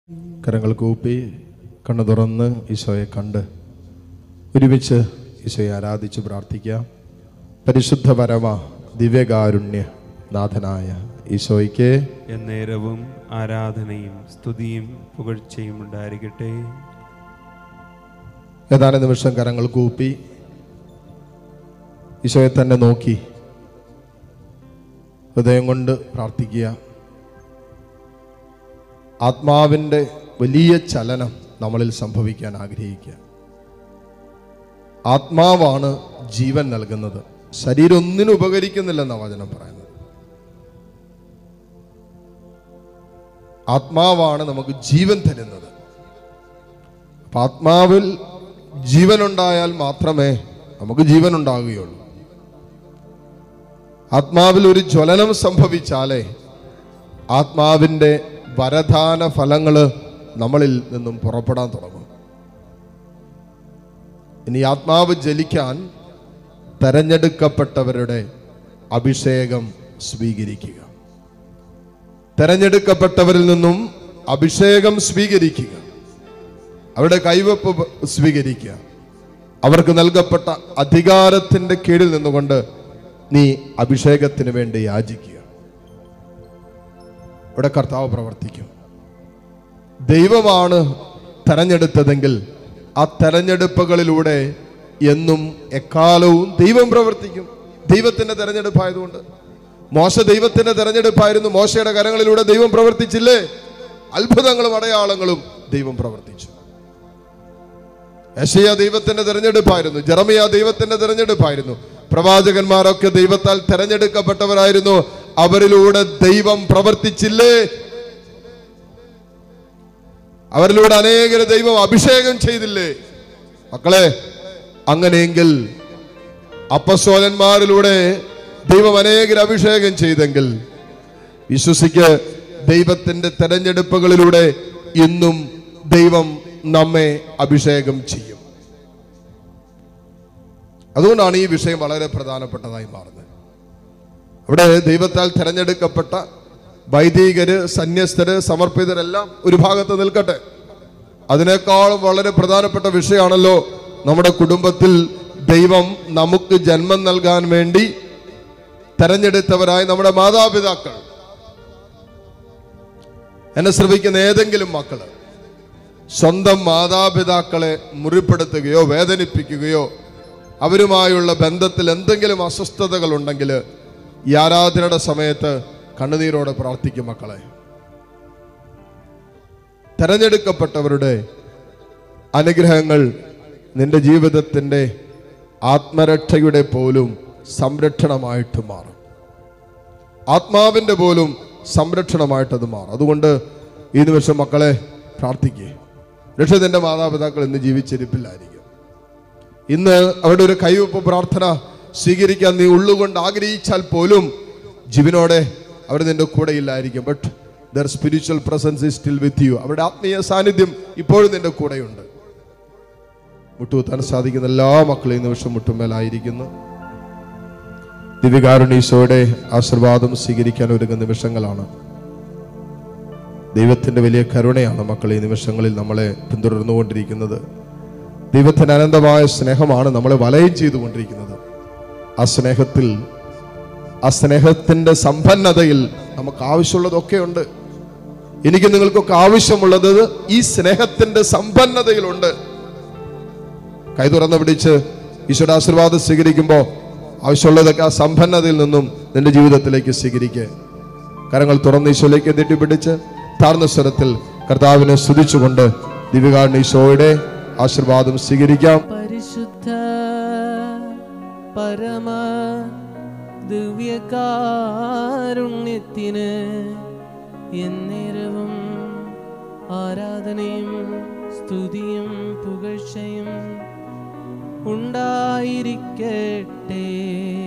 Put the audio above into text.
കരങ്ങൾ കൂപ്പി കണ്ണു തുറന്ന് ഈശോയെ കണ്ട് ഒരുമിച്ച് ഈശോയെ ആരാധിച്ച് പ്രാർത്ഥിക്കാം പരിശുദ്ധ പരമ ദിവ്യകാരുണ്യ നാഥനായ ഈശോയ്ക്ക് എന്നേരവും ആരാധനയും സ്തുതിയും പുകഴ്ചയും ഉണ്ടായിരിക്കട്ടെ ഏതാനും നിമിഷം കരങ്ങൾ കൂപ്പി ഈശോയെ തന്നെ നോക്കി ഹൃദയം കൊണ്ട് പ്രാർത്ഥിക്കുക ആത്മാവിൻ്റെ വലിയ ചലനം നമ്മളിൽ സംഭവിക്കാൻ ആഗ്രഹിക്കുക ആത്മാവാണ് ജീവൻ നൽകുന്നത് ശരീരം ഒന്നിനും ഉപകരിക്കുന്നില്ലെന്നാണ് വചനം പറയുന്നത് ആത്മാവാണ് നമുക്ക് ജീവൻ തരുന്നത് അപ്പൊ ആത്മാവിൽ ജീവനുണ്ടായാൽ മാത്രമേ നമുക്ക് ജീവൻ ഉണ്ടാകുകയുള്ളൂ ആത്മാവിൽ ഒരു ജ്വലനം സംഭവിച്ചാലേ ആത്മാവിൻ്റെ വരദാന ഫലങ്ങൾ നമ്മളിൽ നിന്നും പുറപ്പെടാൻ തുടങ്ങും ഇനി ആത്മാവ് ജലിക്കാൻ തെരഞ്ഞെടുക്കപ്പെട്ടവരുടെ അഭിഷേകം സ്വീകരിക്കുക തെരഞ്ഞെടുക്കപ്പെട്ടവരിൽ നിന്നും അഭിഷേകം സ്വീകരിക്കുക അവരുടെ കൈവപ്പ് പ- സ്വീകരിക്കുക അവർക്ക് നൽകപ്പെട്ട അധികാരത്തിന്റെ കീഴിൽ നിന്നുകൊണ്ട് നീ അഭിഷേകത്തിന് വേണ്ടി യാചിക്കുക ഇവിടെ കർത്താവ് പ്രവർത്തിക്കും ദൈവമാണ് തെരഞ്ഞെടുത്തതെങ്കിൽ ആ തെരഞ്ഞെടുപ്പുകളിലൂടെ എന്നും എക്കാലവും ദൈവം പ്രവർത്തിക്കും ദൈവത്തിന്റെ തെരഞ്ഞെടുപ്പായതുകൊണ്ട് മോശ ദൈവത്തിന്റെ തെരഞ്ഞെടുപ്പായിരുന്നു മോശയുടെ കരങ്ങളിലൂടെ ദൈവം പ്രവർത്തിച്ചില്ലേ അത്ഭുതങ്ങളും അടയാളങ്ങളും ദൈവം പ്രവർത്തിച്ചു യശയ ദൈവത്തിന്റെ തെരഞ്ഞെടുപ്പായിരുന്നു ജെറമിയ ദൈവത്തിന്റെ തെരഞ്ഞെടുപ്പായിരുന്നു പ്രവാചകന്മാരൊക്കെ ദൈവത്താൽ തെരഞ്ഞെടുക്കപ്പെട്ടവരായിരുന്നു അവരിലൂടെ ദൈവം പ്രവർത്തിച്ചില്ലേ അവരിലൂടെ അനേകരെ ദൈവം അഭിഷേകം ചെയ്തില്ലേ മക്കളെ അങ്ങനെയെങ്കിൽ അപ്പസ്വലന്മാരിലൂടെ ദൈവം അനേകരെ അഭിഷേകം ചെയ്തെങ്കിൽ വിശ്വസിക്ക് ദൈവത്തിന്റെ തെരഞ്ഞെടുപ്പുകളിലൂടെ ഇന്നും ദൈവം നമ്മെ അഭിഷേകം ചെയ്യും അതുകൊണ്ടാണ് ഈ വിഷയം വളരെ പ്രധാനപ്പെട്ടതായി മാറുന്നത് അവിടെ ദൈവത്താൽ തെരഞ്ഞെടുക്കപ്പെട്ട വൈദികര് സന്യസ്തര് സമർപ്പിതരെല്ലാം ഒരു ഭാഗത്ത് നിൽക്കട്ടെ അതിനേക്കാളും വളരെ പ്രധാനപ്പെട്ട വിഷയമാണല്ലോ നമ്മുടെ കുടുംബത്തിൽ ദൈവം നമുക്ക് ജന്മം നൽകാൻ വേണ്ടി തെരഞ്ഞെടുത്തവരായ നമ്മുടെ മാതാപിതാക്കൾ എന്നെ ശ്രമിക്കുന്ന ഏതെങ്കിലും മക്കള് സ്വന്തം മാതാപിതാക്കളെ മുറിപ്പെടുത്തുകയോ വേദനിപ്പിക്കുകയോ അവരുമായുള്ള ബന്ധത്തിൽ എന്തെങ്കിലും അസ്വസ്ഥതകൾ ഉണ്ടെങ്കിൽ ഈ ആരാധനയുടെ സമയത്ത് കണ്ണുനീരോടെ പ്രാർത്ഥിക്കും മക്കളെ തെരഞ്ഞെടുക്കപ്പെട്ടവരുടെ അനുഗ്രഹങ്ങൾ നിന്റെ ജീവിതത്തിൻ്റെ ആത്മരക്ഷയുടെ പോലും സംരക്ഷണമായിട്ട് മാറും ആത്മാവിൻ്റെ പോലും സംരക്ഷണമായിട്ടത് മാറും അതുകൊണ്ട് ഈ നിമിഷം മക്കളെ പ്രാർത്ഥിക്കുക രക്ഷിതന്റെ മാതാപിതാക്കൾ ഇന്ന് ജീവിച്ചിരിപ്പില്ലായിരിക്കും ഇന്ന് അവരുടെ ഒരു കൈവപ്പ് പ്രാർത്ഥന സ്വീകരിക്കാൻ നീ ഉള്ളുകൊണ്ട് ആഗ്രഹിച്ചാൽ പോലും ജീവനോടെ അവർ നിന്റെ കൂടെ ഇല്ലായിരിക്കും but their spiritual presence is still with you അവരുടെ ആത്മീയ സാന്നിധ്യം ഇപ്പോഴും നിന്റെ കൂടെയുണ്ട് മുട്ടുകുത്താൻ സാധിക്കുന്ന എല്ലാ മക്കളും ഈ നിമിഷം മുട്ടുമേലായിരിക്കുന്നു ദിവ്യകാരുണീശോയുടെ ആശീർവാദം സ്വീകരിക്കാൻ ഒരുങ്ങുന്ന നിമിഷങ്ങളാണ് ദൈവത്തിന്റെ വലിയ കരുണയാണ് മക്കൾ ഈ നിമിഷങ്ങളിൽ നമ്മളെ പിന്തുടർന്നുകൊണ്ടിരിക്കുന്നത് ദൈവത്തിന് അനന്തമായ സ്നേഹമാണ് നമ്മളെ വലയം ചെയ്തുകൊണ്ടിരിക്കുന്നത് ആ സ്നേഹത്തിൽ ആ സ്നേഹത്തിന്റെ സമ്പന്നതയിൽ നമുക്ക് ആവശ്യമുള്ളതൊക്കെ ഉണ്ട് എനിക്ക് നിങ്ങൾക്കൊക്കെ ആവശ്യമുള്ളത് ഈ സ്നേഹത്തിന്റെ സമ്പന്നതയിലുണ്ട് കൈ തുറന്ന് പിടിച്ച് ഈശ്വര ആശീർവാദം സ്വീകരിക്കുമ്പോൾ ആവശ്യമുള്ളതൊക്കെ ആ സമ്പന്നതയിൽ നിന്നും നിന്റെ ജീവിതത്തിലേക്ക് സ്വീകരിക്കുക കരങ്ങൾ തുറന്ന് ഈശോയിലേക്ക് നീട്ടിപ്പിടിച്ച് താഴ്ന്ന സ്വരത്തിൽ കർത്താവിനെ സ്തുതിച്ചുകൊണ്ട് ദിവ്യകാരൻ ഈശോയുടെ ആശീർവാദം സ്വീകരിക്കാം പരിശുദ്ധ പരമ ദിവ്യകാരുണ്യത്തിന് എന്നേരവും ആരാധനയും സ്തുതിയും പുകഴ്ചയും ഉണ്ടായിരിക്കട്ടെ